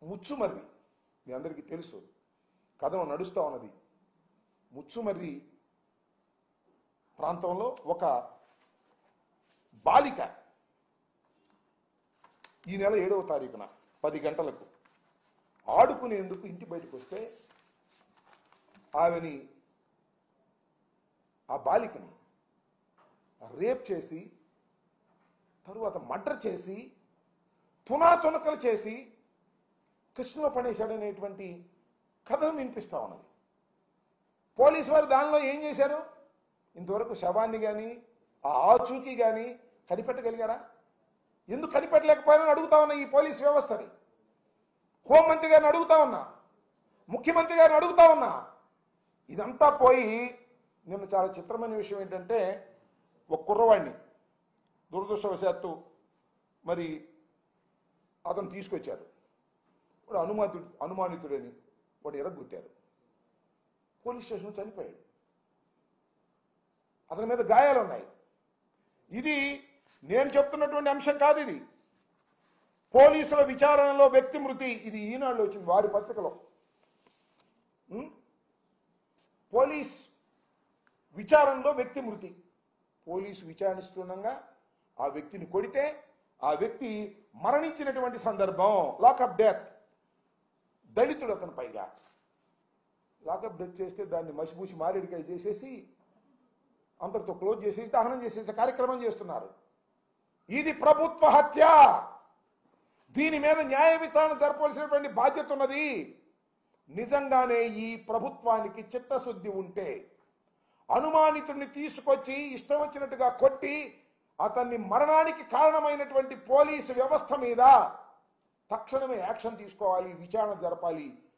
ముచ్చుమర్రి మీ అందరికీ తెలుసు కథ నడుస్తూ ఉన్నది ముచ్చుమర్రి ప్రాంతంలో ఒక బాలిక ఈ నెల ఏడవ తారీఖున పది గంటలకు ఆడుకునేందుకు ఇంటి బయటకు వస్తే ఆమెని ఆ బాలికని రేప్ చేసి తరువాత మర్డర్ చేసి తునా తునకలు చేసి కృష్ణలో పడేశాడనేటువంటి కథను వినిపిస్తా ఉన్నది పోలీసు వారు దానిలో ఏం చేశారు ఇంతవరకు శవాన్ని కానీ ఆ ఆచూకీ కానీ కనిపెట్టగలిగారా ఎందుకు కనిపెట్టలేకపోయారని అడుగుతా ఉన్నా ఈ పోలీస్ వ్యవస్థని హోంమంత్రి గారిని అడుగుతా ఉన్నా ముఖ్యమంత్రి గారిని అడుగుతా ఉన్నా ఇదంతా పోయి నిన్న చాలా చిత్రమైన విషయం ఏంటంటే ఒక కుర్రవాడిని దురదృష్టవశాత్తు మరి అతను తీసుకొచ్చారు వాడు అనుమాతుడు అనుమానితుడని వాడు ఎరగొట్టారు పోలీస్ స్టేషన్లో చనిపోయాడు అతని మీద గాయాలు ఉన్నాయి ఇది నేను చెప్తున్నటువంటి అంశం కాదు ఇది పోలీసుల విచారణలో వ్యక్తి మృతి ఇది ఈనాడులో వచ్చింది వారి పత్రికలో ఉం? పోలీస్ విచారణలో వ్యక్తి మృతి పోలీసు విచారిస్తుండగా ఆ వ్యక్తిని కొడితే ఆ వ్యక్తి మరణించినటువంటి సందర్భం లాకప్ డెత్ దళితుడు అతను పైగా లాకప్ డెత్ చేస్తే దాన్ని మసిపూసి మారేడికాయ చేసేసి అంతటితో క్లోజ్ చేసేసి దహనం చేసేసే కార్యక్రమం చేస్తున్నారు ఇది ప్రభుత్వ హత్య దీని మీద న్యాయ విచారణ జరపవలసినటువంటి బాధ్యత ఉన్నది నిజంగానే ఈ ప్రభుత్వానికి చిత్తశుద్ధి ఉంటే అనుమానితుడిని తీసుకొచ్చి ఇష్టం వచ్చినట్టుగా కొట్టి అతన్ని మరణానికి కారణమైనటువంటి పోలీసు వ్యవస్థ మీద తక్షణమే యాక్షన్ తీసుకోవాలి విచారణ జరపాలి